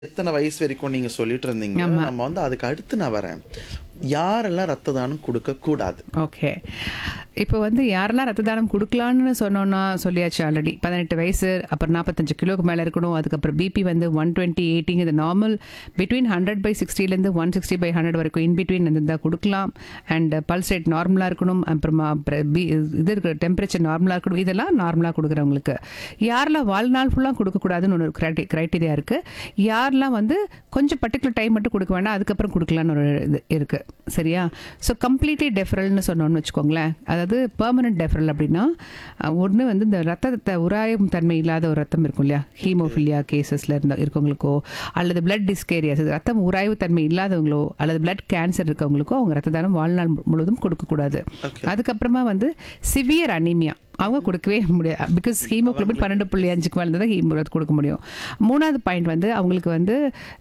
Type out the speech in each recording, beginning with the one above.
எத்தனை வயசு வரைக்கும் நீங்க சொல்லிட்டு இருந்தீங்க ஆமா. நம்ம வந்து அதுக்கு அடுத்து நான் வரேன் யாரெல்லாம் ரத்த தானம் கொடுக்க கூடாது ஓகே இப்போ வந்து யாரெல்லாம் ரத்த தானம் கொடுக்கலான்னு சொன்னோன்னா சொல்லியாச்சு ஆல்ரெடி பதினெட்டு வயசு அப்புறம் நாற்பத்தஞ்சு கிலோக்கு மேலே இருக்கணும் அதுக்கப்புறம் பிபி வந்து ஒன் டுவெண்ட்டி எயிட்டிங் இது நார்மல் பிட்வீன் ஹண்ட்ரட் பை சிக்ஸ்டிலேருந்து ஒன் சிக்ஸ்டி பை ஹண்ட்ரட் வரைக்கும் இன் பிட்வீன் இருந்தால் கொடுக்கலாம் அண்ட் பல்ஸ் ரேட் நார்மலாக இருக்கணும் அப்புறமா அப்புறம் பி இது இருக்கிற டெம்பரேச்சர் நார்மலாக இருக்கணும் இதெல்லாம் நார்மலாக கொடுக்குறவங்களுக்கு யாரெல்லாம் வாழ்நாள் ஃபுல்லாக கொடுக்கக்கூடாதுன்னு ஒன்று கிரைட்டி க்ரைட்டீரியா இருக்குது யாரெல்லாம் வந்து கொஞ்சம் பர்டிகுலர் டைம் மட்டும் கொடுக்க வேண்டாம் அதுக்கப்புறம் கொடுக்கலான்னு ஒரு இது இருக்குது சரியா ஸோ கம்ப்ளீட்லி டெஃபரல்னு சொன்னோன்னு வச்சுக்கோங்களேன் அதாவது பெர்மனன்ட் டெஃபரல் அப்படின்னா ஒன்று வந்து இந்த ரத்தத்தை உராயும் தன்மை இல்லாத ஒரு ரத்தம் இருக்கும் இல்லையா ஹீமோஃபிலியா கேசஸில் இருந்த இருக்கவங்களுக்கோ அல்லது பிளட் டிஸ்கேரியாஸ் ரத்தம் உராய்வு தன்மை இல்லாதவங்களோ அல்லது பிளட் கேன்சர் இருக்கவங்களுக்கோ அவங்க ரத்த தானம் வாழ்நாள் முழுவதும் கொடுக்கக்கூடாது அதுக்கப்புறமா வந்து சிவியர் அனீமியா அவங்க கொடுக்கவே முடியாது பிகாஸ் ஹீமோகுளோபின் பன்னெண்டு புள்ளி அஞ்சுக்கு மேலே தான் ஹீமோ கொடுக்க முடியும் மூணாவது பாயிண்ட் வந்து அவங்களுக்கு வந்து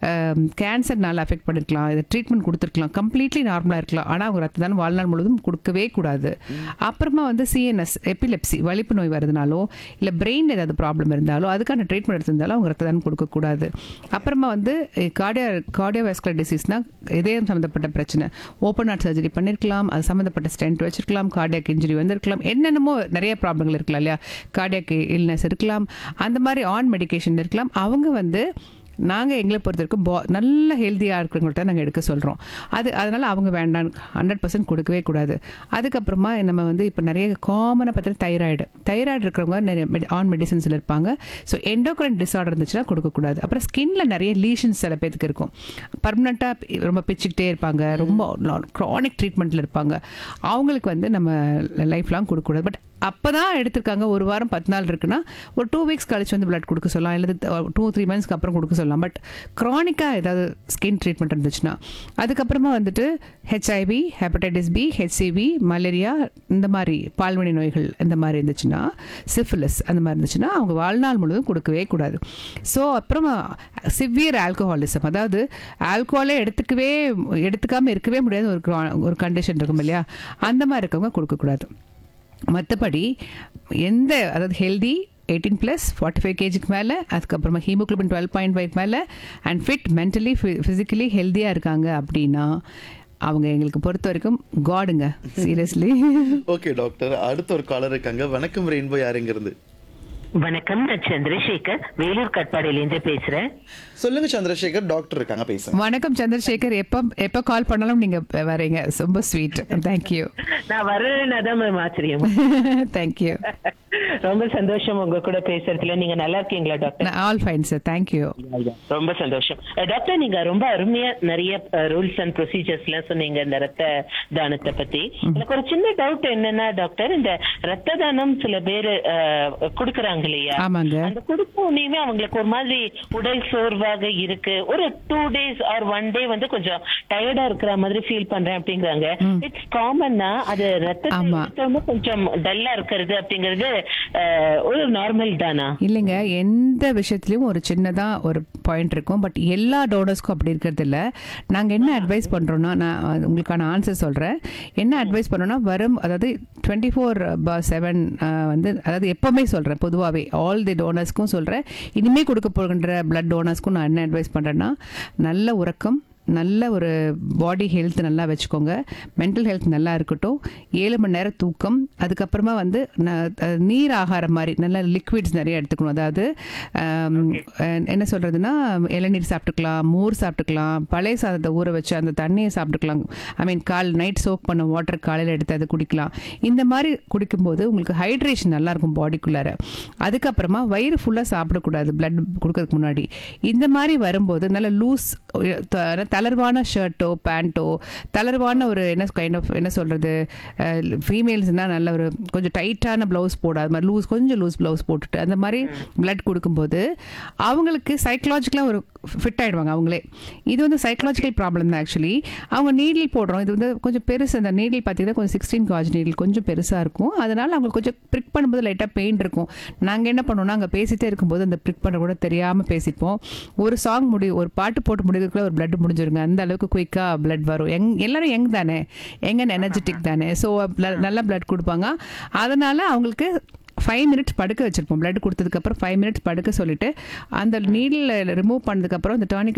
கேன்சர்னால அஃபெக்ட் பண்ணிருக்கலாம் இது ட்ரீட்மெண்ட் கொடுத்துருக்கலாம் கம்ப்ளீட்லி நார்மலாக இருக்கலாம் ஆனால் அவங்க ரத்த தானம் வாழ்நாள் முழுவதும் கொடுக்கவே கூடாது அப்புறமா வந்து சிஎன்எஸ் எபிலெப்சி வலிப்பு நோய் வருதுனாலோ இல்லை பிரெயின் ஏதாவது ப்ராப்ளம் இருந்தாலோ அதுக்கான ட்ரீட்மெண்ட் எடுத்திருந்தாலும் அவங்க ரத்த தானம் கொடுக்கக்கூடாது அப்புறமா வந்து கார்டியா கார்டியோவாஸ்குலர் டிசீஸ்னால் இதயம் சம்மந்தப்பட்ட பிரச்சனை ஓப்பன் ஹார்ட் சர்ஜரி பண்ணியிருக்கலாம் அது சம்மந்தப்பட்ட ஸ்டென்ட் வச்சிருக்கலாம் கார்டியாக் இன்ஜுரி வந்திருக்கலாம் என்னென்னமோ நிறைய ப்ராப்ளங்கள் இருக்கலாம் இல்லையா கார்டியாக் இல்னஸ் இருக்கலாம் அந்த மாதிரி ஆன் மெடிகேஷன் இருக்கலாம் அவங்க வந்து நாங்கள் எங்களை பொறுத்த வரைக்கும் பா நல்ல ஹெல்த்தியாக இருக்கிறவங்கள்ட்ட நாங்கள் எடுக்க சொல்கிறோம் அது அதனால் அவங்க வேண்டாம் ஹண்ட்ரட் பர்சன்ட் கொடுக்கவே கூடாது அதுக்கப்புறமா நம்ம வந்து இப்போ நிறைய காமனாக பார்த்தீங்கன்னா தைராய்டு தைராய்டு இருக்கிறவங்க நிறைய ஆன் மெடிசன்ஸில் இருப்பாங்க ஸோ எண்டோக்ரைன் டிஸார்டர் இருந்துச்சுன்னா கொடுக்கக்கூடாது அப்புறம் ஸ்கின்ல நிறைய லீஷன்ஸ் சில பேத்துக்கு இருக்கும் பர்மனெண்ட்டாக ரொம்ப பிச்சுக்கிட்டே இருப்பாங்க ரொம்ப க்ரானிக் ட்ரீட்மெண்ட்டில் இருப்பாங்க அவங்களுக்கு வந்து நம்ம லைஃப் லாங் கொடுக்கக்கூடாது பட் அப்போ தான் எடுத்திருக்காங்க ஒரு வாரம் பத்து நாள் இருக்குன்னா ஒரு டூ வீக்ஸ் கழிச்சு வந்து பிளட் கொடுக்க சொல்லலாம் இல்லை டூ த்ரீ மந்த்ஸ்க்கு அப்புறம் கொடுக்க சொல்லலாம் பட் க்ரானிக்காக ஏதாவது ஸ்கின் ட்ரீட்மெண்ட் இருந்துச்சுன்னா அதுக்கப்புறமா வந்துட்டு HIV hepatitis B HCV malaria இந்த மாதிரி பால்வனி நோய்கள் இந்த மாதிரி இருந்துச்சுன்னா சிஃபிலிஸ் அந்த மாதிரி இருந்துச்சுன்னா அவங்க வாழ்நாள் முழுவதும் கொடுக்கவே கூடாது ஸோ அப்புறமா சிவியர் ஆல்கஹாலிசம் அதாவது ஆல்கஹாலே எடுத்துக்கவே எடுத்துக்காமல் இருக்கவே முடியாத ஒரு cro- ஒரு கண்டிஷன் இருக்கும் இல்லையா அந்த மாதிரி இருக்கவங்க கொடுக்கக்கூடாது மற்றபடி எந்த அதாவது healthy eighteen plus forty five கேஜிக்கு மேலே அதுக்கப்புறமா ஹீமோக்ளோபின் டுவெல் பாயிண்ட் ஃபைவ் மேலே அண்ட் ஃபிட் மென்டலி ஃபிசிக்கலி ஹெல்த்தியாக இருக்காங்க அப்படின்னா அவங்க எங்களுக்கு பொறுத்த வரைக்கும் காடுங்க சீரியஸ்லி ஓகே டாக்டர் அடுத்த ஒரு காலர் இருக்காங்க வணக்கம் ரெயின்போ யாருங்கிறது வணக்கம் நான் சந்திரசேகர் வேலூர் கட்பாடியிலேருந்து பேசுறேன் சொல்லுங்க சந்திரசேகர் டாக்டர் இருக்காங்க பேசுங்க வணக்கம் சந்திரசேகர் எப்போ எப்போ கால் பண்ணாலும் நீங்கள் வரீங்க ரொம்ப ஸ்வீட் தேங்க்யூ நான் வரேன்னா தான் மேம் ஆச்சரியம் தேங்க்யூ ரொம்ப சந்தோஷம் உங்க கூட பேசுறதுல நீங்க நல்லா இருக்கீங்களா doctor all fine sir thank you ரொம்ப சந்தோஷம் அஹ், டாக்டர் நீங்க ரொம்ப அருமையா நிறைய ரூல்ஸ் அண்ட் ப்ரொசீஜர்ஸ் எல்லாம் சொன்னீங்க இந்த ரத்த தானத்தை பத்தி எனக்கு ஒரு சின்ன டவுட் என்னன்னா டாக்டர் இந்த ரத்த தானம் சில பேர் கொடுக்கறாங்க இல்லையா ஆமாங்க அந்த கொடுத்த உடனேயுமே அவங்களுக்கு ஒரு மாதிரி உடல் சோர்வாக இருக்கு ஒரு two days or one day வந்து கொஞ்சம் டயர்டா இருக்கிற மாதிரி ஃபீல் பண்றேன் அப்படிங்கிறாங்க இட்ஸ் காமன்னா அது ரத்தத்தை ஆமா. எடுத்தோடனே கொஞ்சம் டல்லா இருக்கிறது அப்படிங்கிறது அஹ், ஒரு நார்மல் தானா இல்லைங்க எந்த விஷயத்துலையும் ஒரு சின்னதாக ஒரு பாயிண்ட் இருக்கும் பட் எல்லா டோனர்ஸ்க்கும் அப்படி இருக்கிறது இல்லை நாங்கள் என்ன அட்வைஸ் பண்ணுறோன்னா நான் அது உங்களுக்கான ஆன்சர் சொல்கிறேன் என்ன அட்வைஸ் பண்ணோன்னா வரும் அதாவது டுவெண்ட்டி ஃபோர் செவன் வந்து அதாவது எப்போவுமே சொல்கிறேன் பொதுவாகவே ஆல் தி டோனர்ஸ்க்கும் சொல்கிறேன் இனிமேல் கொடுக்க போகின்ற பிளட் டோனர்ஸ்க்கும் நான் என்ன அட்வைஸ் பண்ணுறேன்னா நல்ல உறக்கம் நல்ல ஒரு பாடி ஹெல்த் நல்லா வச்சுக்கோங்க மென்டல் ஹெல்த் நல்லா இருக்கட்டும் ஏழு மணி நேரம் தூக்கம் அதுக்கப்புறமா வந்து ந- அஹ் நீர் ஆகாரம் மாதிரி நல்ல லிக்விட்ஸ் நிறைய எடுத்துக்கணும் அதாவது ஆம், அஹ் என்ன சொல்கிறதுனா இளநீர் சாப்பிட்டுக்கலாம் மோர் சாப்பிட்டுக்கலாம் பழைய சாதத்தை ஊற வச்சு அந்த தண்ணியை சாப்பிட்டுக்கலாம் ஐ மீன் கால் நைட் சோக் பண்ண வாட்டர் காலையில் எடுத்து அதை குடிக்கலாம் இந்த மாதிரி குடிக்கும்போது உங்களுக்கு ஹைட்ரேஷன் நல்லா இருக்கும் பாடிக்குள்ளார அதுக்கப்புறமா வயிறு ஃபுல்லாக சாப்பிடக்கூடாது பிளட் கொடுக்கறதுக்கு முன்னாடி இந்த மாதிரி வரும்போது நல்ல லூஸ் தளர்வான ஷர்ட்டோ பேண்ட்டோ தளர்வான ஒரு என்ன கைண்ட் ஆஃப் என்ன சொல்கிறது ஃபீமேல்ஸ்னால் நல்ல ஒரு கொஞ்சம் டைட்டான ப்ளவுஸ் போடாது மாதிரி லூஸ் கொஞ்சம் லூஸ் ப்ளவுஸ் போட்டுட்டு அந்த மாதிரி பிளட் கொடுக்கும்போது அவங்களுக்கு சைக்கலாஜிக்கலாக ஒரு ஃபிட் ஆகிடுவாங்க அவங்களே இது வந்து சைக்கலாஜிக்கல் ப்ராப்ளம் தான் ஆக்சுவலி அவங்க நீடில் போடுறோம் இது வந்து கொஞ்சம் பெருசு அந்த நீடில் பார்த்தீங்கன்னா கொஞ்சம் சிக்ஸ்டீன் காஜ் நீடில் கொஞ்சம் பெருசாக இருக்கும் அதனால் அவங்க கொஞ்சம் ப்ரிக் பண்ணும்போது லைட்டாக பெயின் இருக்கும் நாங்கள் என்ன பண்ணுவோம்னா அங்கே பேசிட்டே இருக்கும்போது அந்த ப்ரிக் பண்ண கூட தெரியாமல் பேசிப்போம் ஒரு சாங் முடி ஒரு பாட்டு போட்டு முடிக்கிறதுக்குள்ள ஒரு blood முடிஞ்சிருங்க அந்த அளவுக்கு குயிக்காக blood வரும் எங் எல்லாரும் யங் தானே யங் அண்ட் எனர்ஜெட்டிக் தானே ஸோ நல்லா blood கொடுப்பாங்க அதனால் அவங்களுக்கு ஃபைவ் மினிட்ஸ் படுக்க வச்சிருப்போம் blood கொடுத்ததுக்கப்புறம் ஃபைவ் மினிட்ஸ் படுக்க சொல்லிட்டு அந்த நீடில் ரிமூவ் பண்ணதுக்கப்புறம் அந்த டானிக்